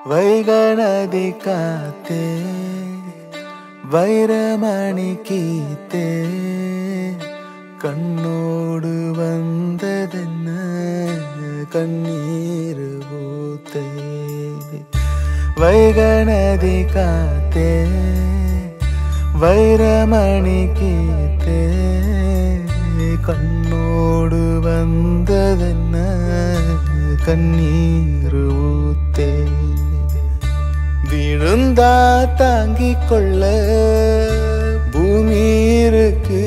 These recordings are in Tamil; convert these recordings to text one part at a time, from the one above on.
வைகணதி காத்தே வைரமணி கீத்தே கண்ணோடு வந்ததென்ன கண்ணீர் ஊத்தே வைகணதி காத்தே வைரமணி கீத்தே கண்ணோடு வந்ததென்ன கண்ணீர் ஊத்தே விழுந்தா தாங்கிக் கொள்ள பூமி இருக்கு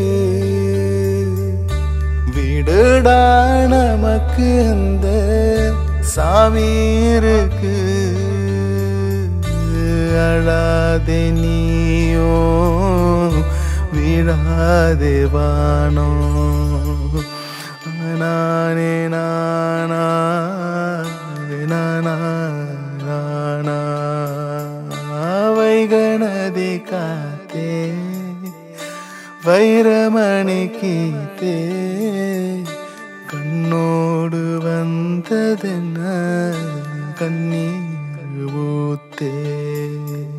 விடுடா நமக்கு அந்த சாமி இருக்கு அழாதே நீயோ விழாதே வானோ நானே நானா நானா நானா வைகணதி காத்தே வைரமணி கீத்தே கண்ணோடு வந்ததென்ன கண்ணீர் ஊத்தே